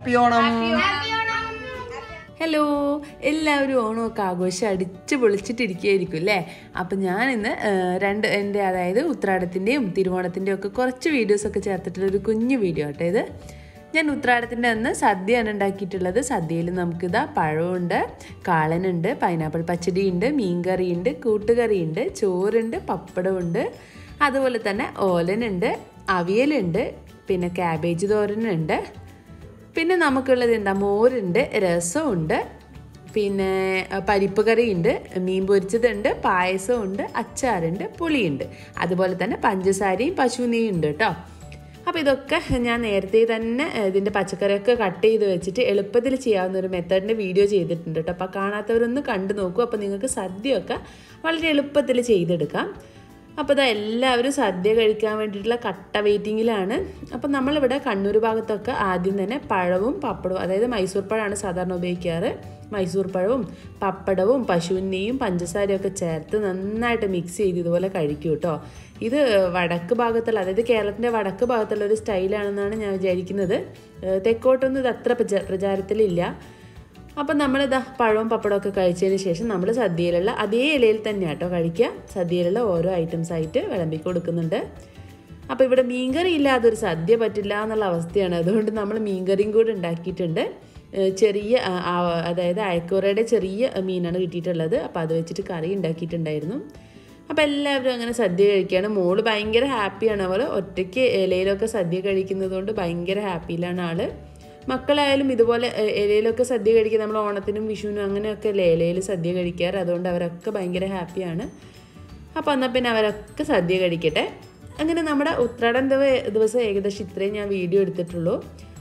happy Onam hello എല്ലാവരും ഓണമൊക്കെ ആഘോഷം അടിച്ച് പൊളിച്ചിട്ടിരിക്കുകയായിരിക്കും അല്ലേ അപ്പം ഞാനിന്ന് ആ, രണ്ട് എൻ്റെ അതായത് ഉത്രാടത്തിൻ്റെയും തിരുവോണത്തിൻ്റെയും ഒക്കെ കുറച്ച് വീഡിയോസൊക്കെ ചേർത്തിട്ടുള്ള ഒരു കുഞ്ഞു വീഡിയോ ആട്ടോ ഇത് ഞാൻ ഉത്രാടത്തിൻ്റെ അന്ന് സദ്യയാണ് ഉണ്ടാക്കിയിട്ടുള്ളത് സദ്യയിൽ നമുക്കിതാ പഴമുണ്ട് കാളനുണ്ട് പൈനാപ്പിൾ പച്ചടിയുണ്ട് മീൻകറിയുണ്ട് കൂട്ടുകറിയുണ്ട് ചോറുണ്ട് പപ്പടമുണ്ട് അതുപോലെ തന്നെ ഓലനുണ്ട് അവിയലുണ്ട് പിന്നെ ക്യാബേജ് തോരനുണ്ട് പിന്നെ നമുക്കുള്ളത് എന്താ മോരുണ്ട് രസമുണ്ട് പിന്നെ അഹ്, പരിപ്പ് കറിയുണ്ട് മീൻ പൊരിച്ചതുണ്ട് പായസമുണ്ട് അച്ചാറുണ്ട് പുളിയുണ്ട് അതുപോലെ തന്നെ പഞ്ചസാരയും പശു നെയ്യും ഉണ്ട് കേട്ടോ അപ്പോൾ ഇതൊക്കെ ഞാൻ നേരത്തെ തന്നെ അഹ്, ഇതിൻ്റെ പച്ചക്കറിയൊക്കെ കട്ട് ചെയ്ത് വെച്ചിട്ട് എളുപ്പത്തിൽ ചെയ്യാവുന്ന ഒരു മെത്തേഡിൻ്റെ വീഡിയോ ചെയ്തിട്ടുണ്ട് കേട്ടോ അപ്പോൾ കാണാത്തവരൊന്ന് കണ്ടു നോക്കൂ അപ്പോൾ നിങ്ങൾക്ക് സദ്യയൊക്കെ വളരെ എളുപ്പത്തിൽ ചെയ്തെടുക്കാം അപ്പോൾ ഇതാ എല്ലാവരും സദ്യ കഴിക്കാൻ വേണ്ടിയിട്ടുള്ള കട്ട വെയിറ്റിങ്ങിലാണ് അപ്പം നമ്മളിവിടെ കണ്ണൂർ ഭാഗത്തൊക്കെ ആദ്യം തന്നെ പഴവും പപ്പടവും അതായത് മൈസൂർ പഴമാണ് സാധാരണ ഉപയോഗിക്കാറ് മൈസൂർ പഴവും പപ്പടവും പശുവിനെയും പഞ്ചസാരയൊക്കെ ചേർത്ത് നന്നായിട്ട് മിക്സ് ചെയ്ത് ഇതുപോലെ കഴിക്കും കേട്ടോ ഇത് വടക്ക് ഭാഗത്തുള്ള അതായത് കേരളത്തിൻ്റെ വടക്ക് ഭാഗത്തുള്ള ഒരു സ്റ്റൈലാണെന്നാണ് ഞാൻ വിചാരിക്കുന്നത് ഏഹ് തെക്കോട്ടൊന്നും ഇത് അത്ര പ്രചാ പ്രചാരത്തിലില്ല അപ്പം നമ്മളിതാ പഴവും പപ്പടമൊക്കെ കഴിച്ചതിന് ശേഷം നമ്മൾ സദ്യയിലുള്ള അതേ ഇലയിൽ തന്നെ കേട്ടോ കഴിക്കുക സദ്യയിലുള്ള ഓരോ ഐറ്റംസ് ആയിട്ട് വിളമ്പി കൊടുക്കുന്നുണ്ട് അപ്പോൾ ഇവിടെ മീൻകറി ഇല്ലാതെ ഒരു സദ്യ പറ്റില്ല എന്നുള്ള അവസ്ഥയാണ് അതുകൊണ്ട് നമ്മൾ മീൻകറിയും കൂടെ ഉണ്ടാക്കിയിട്ടുണ്ട് ഏഹ് ചെറിയ ആ, ആ, അതായത് അയക്കൂറയുടെ ചെറിയ മീനാണ് കിട്ടിയിട്ടുള്ളത് അപ്പോൾ അത് വെച്ചിട്ട് കറി ഉണ്ടാക്കിയിട്ടുണ്ടായിരുന്നു അപ്പോൾ എല്ലാവരും അങ്ങനെ സദ്യ കഴിക്കുകയാണ് മോള് ഭയങ്കര ഹാപ്പിയാണ് അവൾ ഒറ്റയ്ക്ക് ഇലയിലൊക്കെ സദ്യ കഴിക്കുന്നത് കൊണ്ട് ഭയങ്കര ഹാപ്പിയിലാണ് ആള് മക്കളായാലും ഇതുപോലെ എ- ഇലയിലൊക്കെ സദ്യ കഴിക്കുക നമ്മൾ ഓണത്തിനും വിഷുവിനും അങ്ങനെയൊക്കെ അല്ലേ ഇലയിൽ സദ്യ കഴിക്കാറ് അതുകൊണ്ട് അവരൊക്കെ ഭയങ്കര ഹാപ്പിയാണ് അപ്പോൾ എന്നാൽ പിന്നെ അവരൊക്കെ സദ്യ കഴിക്കട്ടെ അങ്ങനെ നമ്മുടെ ഉത്രാടം ദിവ- ദിവസം ഏകദേശം ഇത്രയും ഞാൻ വീഡിയോ എടുത്തിട്ടുള്ളൂ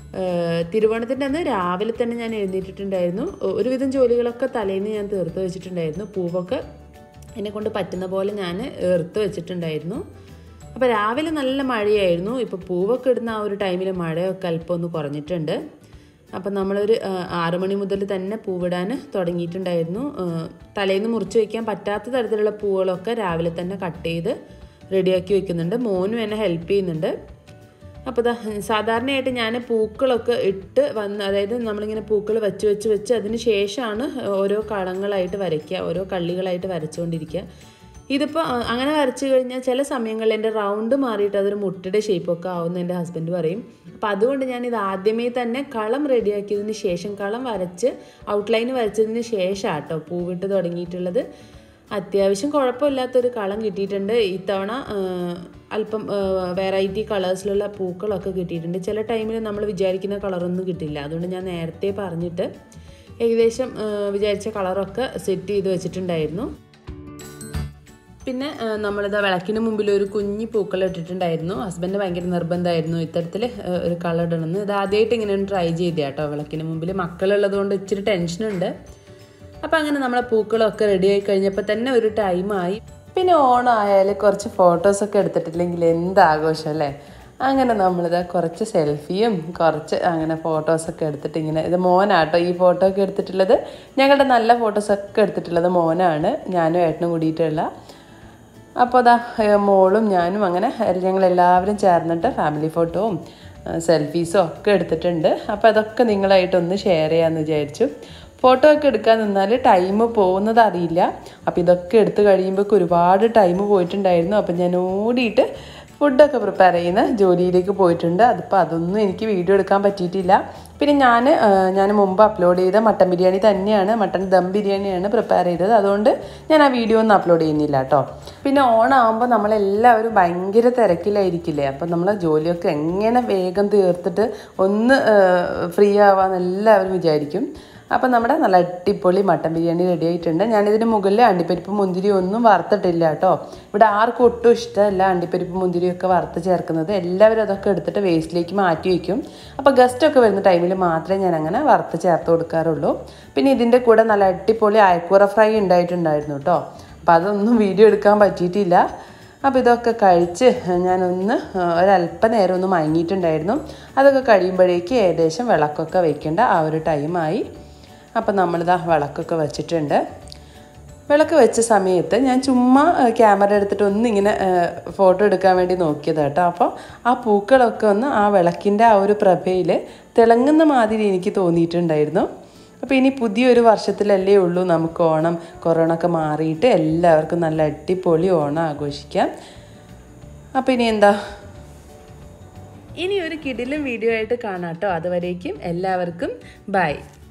ഏഹ് തിരുവോണത്തിൻ്റെ അന്ന് രാവിലെ തന്നെ ഞാൻ എഴുന്നേറ്റിട്ടുണ്ടായിരുന്നു ഒ- ഒരുവിധം ജോലികളൊക്കെ തലേന്ന് ഞാൻ തീർത്ത് വെച്ചിട്ടുണ്ടായിരുന്നു പൂവൊക്കെ എന്നെ കൊണ്ട് പറ്റുന്ന പോലെ ഞാൻ ഏർത്ത് വെച്ചിട്ടുണ്ടായിരുന്നു അപ്പോൾ രാവിലെ നല്ല മഴയായിരുന്നു ഇപ്പോൾ പൂവൊക്കെ ഇടുന്ന ആ ഒരു ടൈമിൽ മഴയൊക്കെ അല്പം ഒന്ന് കുറഞ്ഞിട്ടുണ്ട് അപ്പം നമ്മളൊരു ആ, ആറ് മണി മുതൽ തന്നെ പൂവിടാൻ തുടങ്ങിയിട്ടുണ്ടായിരുന്നു ആ, തലേന്ന് മുറിച്ച് വയ്ക്കാൻ പറ്റാത്ത തരത്തിലുള്ള പൂവുകളൊക്കെ രാവിലെ തന്നെ കട്ട് ചെയ്ത് റെഡിയാക്കി വെക്കുന്നുണ്ട് മോനും എന്നെ ഹെൽപ്പ് ചെയ്യുന്നുണ്ട് അപ്പോൾ ദാ സാധാരണയായിട്ട് ഞാൻ പൂക്കളൊക്കെ ഇട്ട് വന്ന് അതായത് നമ്മളിങ്ങനെ പൂക്കൾ വെച്ച് വെച്ച് വെച്ച് അതിന് ശേഷമാണ് ഓരോ കളങ്ങളായിട്ട് വരയ്ക്കുക ഓരോ കള്ളികളായിട്ട് വരച്ചുകൊണ്ടിരിക്കുക ഇതിപ്പോൾ അ- അങ്ങനെ വരച്ചു കഴിഞ്ഞാൽ ചില സമയങ്ങളിൽ എൻ്റെ റൗണ്ട് മാറിയിട്ട് അതൊരു മുട്ടയുടെ ഷേപ്പൊക്കെ ആവുമെന്ന് എൻ്റെ ഹസ്ബൻഡ് പറയും അപ്പോൾ അതുകൊണ്ട് ഞാൻ ഇത് ആദ്യമേ തന്നെ കളം റെഡിയാക്കിയതിന് ശേഷം കളം വരച്ച് ഔട്ട്ലൈൻ വരച്ചതിന് ശേഷം കേട്ടോ പൂവിട്ട് തുടങ്ങിയിട്ടുള്ളത് അത്യാവശ്യം കുഴപ്പമില്ലാത്തൊരു കളം കിട്ടിയിട്ടുണ്ട് ഇത്തവണ ആ, അല്പം വെറൈറ്റി കളേഴ്സിലുള്ള പൂക്കളൊക്കെ കിട്ടിയിട്ടുണ്ട് ചില ടൈമിൽ നമ്മൾ വിചാരിക്കുന്ന കളറൊന്നും കിട്ടില്ല അതുകൊണ്ട് ഞാൻ നേരത്തെ പറഞ്ഞിട്ട് ഏകദേശം ആ, വിചാരിച്ച കളറൊക്കെ സെറ്റ് ചെയ്ത് വെച്ചിട്ടുണ്ടായിരുന്നു പിന്നെ ആ, നമ്മളിതാ വിളക്കിന് മുമ്പിൽ ഒരു കുഞ്ഞി പൂക്കൾ ഇട്ടിട്ടുണ്ടായിരുന്നു ഹസ്ബൻഡ് ഭയങ്കര നിർബന്ധമായിരുന്നു ഇത്തരത്തിൽ ആ, ഒരു കളർ ഇടണമെന്ന് ഇത് ആദ്യമായിട്ട് ഇങ്ങനെ ഒന്ന് ട്രൈ ചെയ്തേ കേട്ടോ വിളക്കിന് മുമ്പിൽ മക്കളുള്ളത് കൊണ്ട് ഇച്ചിരി ടെൻഷനുണ്ട് അപ്പം അങ്ങനെ നമ്മളെ പൂക്കളൊക്കെ റെഡി ആയി കഴിഞ്ഞപ്പോൾ തന്നെ ഒരു ടൈമായി പിന്നെ ഓണം ആയാൽ കുറച്ച് ഫോട്ടോസൊക്കെ എടുത്തിട്ടില്ലെങ്കിൽ എന്ത് ആഘോഷം അല്ലേ അങ്ങനെ നമ്മളിതാ കുറച്ച് സെൽഫിയും കുറച്ച് അങ്ങനെ ഫോട്ടോസൊക്കെ എടുത്തിട്ട് ഇങ്ങനെ ഇത് മോനാട്ടോ ഈ ഫോട്ടോ ഒക്കെ എടുത്തിട്ടുള്ളത് ഞങ്ങളുടെ നല്ല ഫോട്ടോസൊക്കെ എടുത്തിട്ടുള്ളത് മോനാണ് ഞാനും ഏട്ടനും കൂടിയിട്ടുള്ള അപ്പോൾ അതാ ഏഹ് മോളും ഞാനും അങ്ങനെ ഞങ്ങൾ എല്ലാവരും ചേർന്നിട്ട് ഫാമിലി ഫോട്ടോവും സെൽഫീസും ഒക്കെ എടുത്തിട്ടുണ്ട് അപ്പോൾ അതൊക്കെ നിങ്ങളായിട്ടൊന്ന് ഷെയർ ചെയ്യാമെന്ന് വിചാരിച്ചു ഫോട്ടോ ഒക്കെ എടുക്കാൻ നിന്നാൽ ടൈം പോകുന്നത് അറിയില്ല അപ്പോൾ ഇതൊക്കെ എടുത്ത് കഴിയുമ്പോൾ ഒരുപാട് ടൈം പോയിട്ടുണ്ടായിരുന്നു അപ്പം ഞാൻ ഓടിയിട്ട് ഫുഡൊക്കെ പ്രിപ്പയർ ചെയ്യുന്ന ജോലിയിലേക്ക് പോയിട്ടുണ്ട് അതിപ്പോൾ അതൊന്നും എനിക്ക് വീഡിയോ എടുക്കാൻ പറ്റിയിട്ടില്ല പിന്നെ ഞാൻ ഞാൻ മുമ്പ് അപ്ലോഡ് ചെയ്ത മട്ടൻ ബിരിയാണി തന്നെയാണ് മട്ടൻ ദം ബിരിയാണിയാണ് പ്രിപ്പയർ ചെയ്തത് അതുകൊണ്ട് ഞാൻ ആ വീഡിയോ ഒന്നും അപ്ലോഡ് ചെയ്യുന്നില്ല കേട്ടോ പിന്നെ ഓണാകുമ്പോൾ നമ്മളെല്ലാവരും ഭയങ്കര തിരക്കിലായിരിക്കില്ലേ അപ്പം നമ്മൾ ജോലിയൊക്കെ എങ്ങനെ വേഗം തീർത്തിട്ട് ഒന്ന് ഫ്രീ ആവാന്ന് എല്ലാവരും വിചാരിക്കും അപ്പം നമ്മുടെ നല്ല അടിപൊളി മട്ടൻ ബിരിയാണി റെഡി ആയിട്ടുണ്ട് ഞാനിതിന് മുകളിൽ അണ്ടിപ്പരിപ്പ് മുന്തിരി ഒന്നും വറുത്തിട്ടില്ല കേട്ടോ ഇവിടെ ആർക്കും ഒട്ടും ഇഷ്ടമല്ല അണ്ടിപ്പരിപ്പ് മുന്തിരിയൊക്കെ വറുത്ത് ചേർക്കുന്നത് എല്ലാവരും അതൊക്കെ എടുത്തിട്ട് വേസ്റ്റിലേക്ക് മാറ്റി വയ്ക്കും അപ്പോൾ ഗസ്റ്റൊക്കെ വരുന്ന ടൈമിൽ മാത്രമേ ഞാൻ അങ്ങനെ വറുത്ത് ചേർത്ത് കൊടുക്കാറുള്ളൂ പിന്നെ ഇതിൻ്റെ കൂടെ നല്ല അടിപൊളി അയക്കൂറ ഫ്രൈ ഉണ്ടായിട്ടുണ്ടായിരുന്നു കേട്ടോ അപ്പോൾ അതൊന്നും വീഡിയോ എടുക്കാൻ പറ്റിയിട്ടില്ല അപ്പോൾ ഇതൊക്കെ കഴിച്ച് ഞാനൊന്ന് ഒരല്പനേരം ഒന്ന് മയങ്ങിയിട്ടുണ്ടായിരുന്നു അതൊക്കെ കഴിയുമ്പോഴേക്ക് ഏകദേശം വിളക്കൊക്കെ വെക്കേണ്ട ആ ഒരു ടൈമായി അപ്പം നമ്മളിതാ വിളക്കൊക്കെ വെച്ചിട്ടുണ്ട് വിളക്ക് വെച്ച സമയത്ത് ഞാൻ ചുമ്മാ ഏഹ്, ക്യാമറ എടുത്തിട്ട് ഒന്നിങ്ങനെ ഏഹ്, ഫോട്ടോ എടുക്കാൻ വേണ്ടി നോക്കിയത് കേട്ടോ അപ്പോൾ ആ പൂക്കളൊക്കെ ഒന്ന് ആ വിളക്കിൻ്റെ ആ ഒരു പ്രഭയിൽ തിളങ്ങുന്ന മാതിരി എനിക്ക് തോന്നിയിട്ടുണ്ടായിരുന്നു അപ്പോൾ ഇനി പുതിയൊരു വർഷത്തിലല്ലേ ഉള്ളൂ നമുക്ക് ഓണം കൊറോണ ഒക്കെ മാറിയിട്ട് എല്ലാവർക്കും നല്ല അടിപൊളി ഓണം ആഘോഷിക്കാം അപ്പോൾ ഇനി എന്താ ഇനി ഒരു കിടിലും വീഡിയോ ആയിട്ട് കാണാം കേട്ടോ അതുവരേക്കും എല്ലാവർക്കും ബൈ